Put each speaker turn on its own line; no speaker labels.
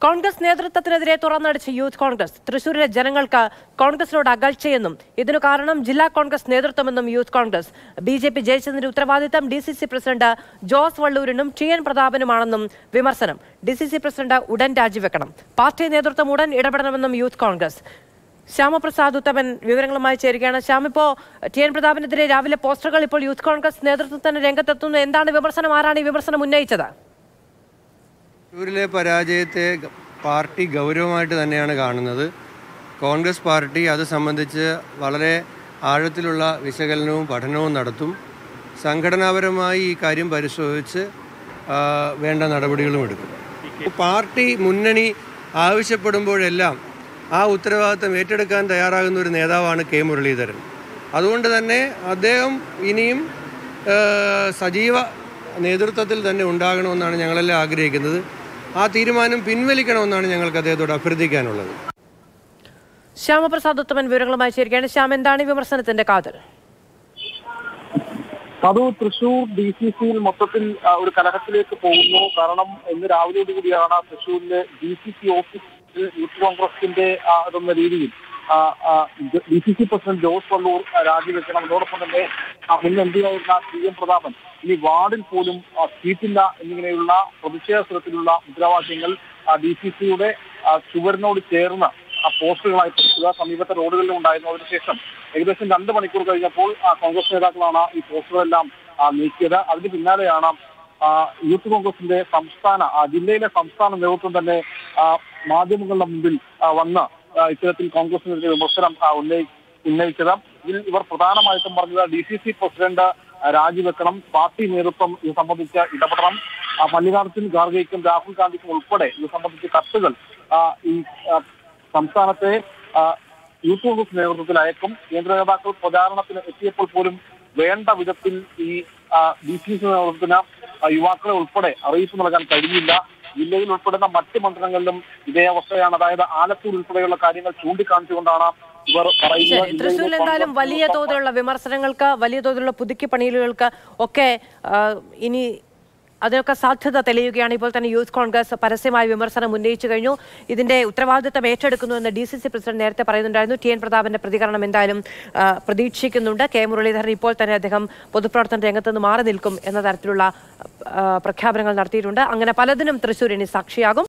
കോൺഗ്രസ് നേതൃത്വത്തിനെതിരെ തുറന്നടിച്ച് യൂത്ത് കോൺഗ്രസ് തൃശൂരിലെ ജനങ്ങൾക്ക് കോൺഗ്രസിനോട് അകൽച്ചയെന്നും ഇതിനു കാരണം ജില്ലാ കോൺഗ്രസ് നേതൃത്വമെന്നും youth Congress B J P ജയിച്ചതിന്റെ ഉത്തരവാദിത്തം D C C president Jose വള്ളൂരിനും ടി എൻ പ്രതാപനുമാണെന്നും വിമർശനം ഡി സി സി പ്രസിഡന്റ് ഉടൻ രാജിവെക്കണം പാർട്ടി നേതൃത്വം ഉടൻ ഇടപെടണമെന്നും യൂത്ത് കോൺഗ്രസ് ശ്യാമപ്രസാദ് ഉത്തമൻ വിവരങ്ങളുമായി ചേരുകയാണ് ശ്യാം ഇപ്പോ ടി എൻ പ്രതാപനെതിരെ രാവിലെ പോസ്റ്ററുകൾ ഇപ്പോൾ യൂത്ത് കോൺഗ്രസ് നേതൃത്വത്തിന് രംഗത്തെത്തുന്നു എന്താണ് വിമർശനം ആരാണ് ഈ വിമർശനം ഉന്നയിച്ചത്
തൃശ്ശൂരിലെ പരാജയത്തെ ഗ- പാർട്ടി ഗൗരവമായിട്ട് തന്നെയാണ് കാണുന്നത് കോൺഗ്രസ് പാർട്ടി അത് സംബന്ധിച്ച് വളരെ ആഴത്തിലുള്ള വിശകലനവും പഠനവും നടത്തും സംഘടനാപരമായി ഈ കാര്യം പരിശോധിച്ച് ആ, വേണ്ട നടപടികളും എടുക്കും പാർട്ടി മുന്നണി ആവശ്യപ്പെടുമ്പോഴെല്ലാം ആ ഉത്തരവാദിത്തം ഏറ്റെടുക്കാൻ തയ്യാറാകുന്ന ഒരു നേതാവാണ് കെ മുരളീധരൻ അതുകൊണ്ട് തന്നെ അദ്ദേഹം ഇനിയും ആ, സജീവ നേതൃത്വത്തിൽ തന്നെ ഉണ്ടാകണമെന്നാണ് ഞങ്ങളെല്ലാം ആഗ്രഹിക്കുന്നത് ആ തീരുമാനം പിൻവലിക്കണമെന്നാണ് ഞങ്ങൾക്ക് അദ്ദേഹത്തോട് അഭ്യർത്ഥിക്കാനുള്ളത്
ശ്യാമപ്രസാദ് ഉത്തമൻ വിവരങ്ങളുമായി ചേരുകയാണ് ശ്യാം എന്താണ് ഈ വിമർശനത്തിന്റെ കാതൽ
അത് തൃശൂർ ഡി സി സിയിൽ മൊത്തത്തിൽ ആ, ഒരു കലഹത്തിലേക്ക് പോകുന്നു കാരണം ഇന്ന് രാവിലെയോടുകൂടിയാണ് തൃശൂരിലെ ഡി സി സി ഓഫീസിൽ യൂത്ത് കോൺഗ്രസിന്റെ ആ, ഇതെന്ന രീതിയിൽ D C C president Jose Vallur ആ, രാജിവെക്കണം അതോടൊപ്പം തന്നെ ആ, മുൻ എം പി ആയിരുന്ന ടി എം പ്രതാപൻ ഇനി വാർഡിൽ പോലും ആ, സീറ്റില്ല എന്നിങ്ങനെയുള്ള പ്രതിഷേധ സ്വരത്തിലുള്ള മുദ്രാവാക്യങ്ങൾ ഡി സി സിയുടെ ചുവരിനോട് ചേർന്ന് ആ പോസ്റ്ററുകളായി പതിക്കുക. സമീപത്തെ റോഡുകളിലും ഉണ്ടായിരുന്നു അതിനുശേഷം ഏകദേശം രണ്ട് മണിക്കൂർ കഴിഞ്ഞപ്പോൾ ആ, കോൺഗ്രസ് നേതാക്കളാണ് ഈ പോസ്റ്ററുകളെല്ലാം ആ, നീക്കിയത് അതിന് പിന്നാലെയാണ് ആ, യൂത്ത് കോൺഗ്രസിന്റെ സംസ്ഥാന ആ, ജില്ലയിലെ സംസ്ഥാന നേതൃത്വം തന്നെ ആ, മാധ്യമങ്ങളുടെ മുമ്പിൽ ആ, വന്ന് ആ, ഇത്തരത്തിൽ കോൺഗ്രസിനെതിരെ വിമർശനം ആ, ഉന്നയി ഉന്നയിച്ചത് ഇതിൽ ഇവർ പ്രധാനമായിട്ടും പറഞ്ഞത് ഡി സി സി പ്രസിഡന്റ് ആ, രാജിവെക്കണം പാർട്ടി നേതൃത്വം ഇത് സംബന്ധിച്ച് ഇടപെടണം ആ, മല്ലികാർജ്ജുൻ ഖാർഗെയ്ക്കും രാഹുൽ ഗാന്ധിക്കും ഉൾപ്പെടെ ഇത് സംബന്ധിച്ച് കത്തുകൾ ആ, ഈ ആ, സംസ്ഥാനത്തെ ആ, യൂത്ത് കോൺഗ്രസ് നേതൃത്വത്തിൽ അയക്കും കേന്ദ്ര നേതാക്കൾ പ്രചാരണത്തിന് എത്തിയപ്പോൾ പോലും വേണ്ട വിധത്തിൽ ഈ ഡി സി സി നേതൃത്വത്തിന് ആ, യുവാക്കളെ ഉൾപ്പെടെ അറിയിപ്പ് നൽകാൻ കഴിഞ്ഞില്ല ജില്ലയിൽ ഉൾപ്പെടുന്ന മറ്റ് മണ്ഡലങ്ങളിലും ഇതേ അവസ്ഥയാണ് അതായത് ആലത്തൂർ ഉൾപ്പെടെയുള്ള കാര്യങ്ങൾ ചൂണ്ടിക്കാണിച്ചുകൊണ്ടാണ് ഇവർ പറയുന്നത്
ശരി തൃശ്ശൂരിൽ
ജില്ലയിലെ
എന്തായാലും
കോൺഗ്രസ്
വലിയ തോതിലുള്ള വിമർശനങ്ങൾക്ക് വലിയ തോതിലുള്ള പുതുക്കി പണിയലുകൾക്ക് ഒക്കെ ആ, ഇനി അതിനൊക്കെ സാധ്യത തെളിയുകയാണ് ഇപ്പോൾ തന്നെ യൂത്ത് കോൺഗ്രസ് പരസ്യമായ വിമർശനം ഉന്നയിച്ചു കഴിഞ്ഞു ഇതിന്റെ ഉത്തരവാദിത്തം ഏറ്റെടുക്കുന്നു എന്ന് ഡി സി സി പ്രസിഡന്റ് നേരത്തെ പറയുന്നുണ്ടായിരുന്നു ടി എൻ പ്രതാപന്റെ പ്രതികരണം എന്തായാലും ആ, പ്രതീക്ഷിക്കുന്നുണ്ട് കെ മുരളീധരൻ ഇപ്പോൾ തന്നെ അദ്ദേഹം പൊതുപ്രവർത്തന രംഗത്ത് നിന്ന് മാറി നിൽക്കും എന്ന തരത്തിലുള്ള ആ, പ്രഖ്യാപനങ്ങൾ നടത്തിയിട്ടുണ്ട് അങ്ങനെ പലതിനും തൃശ്ശൂർ ഇനി സാക്ഷിയാകും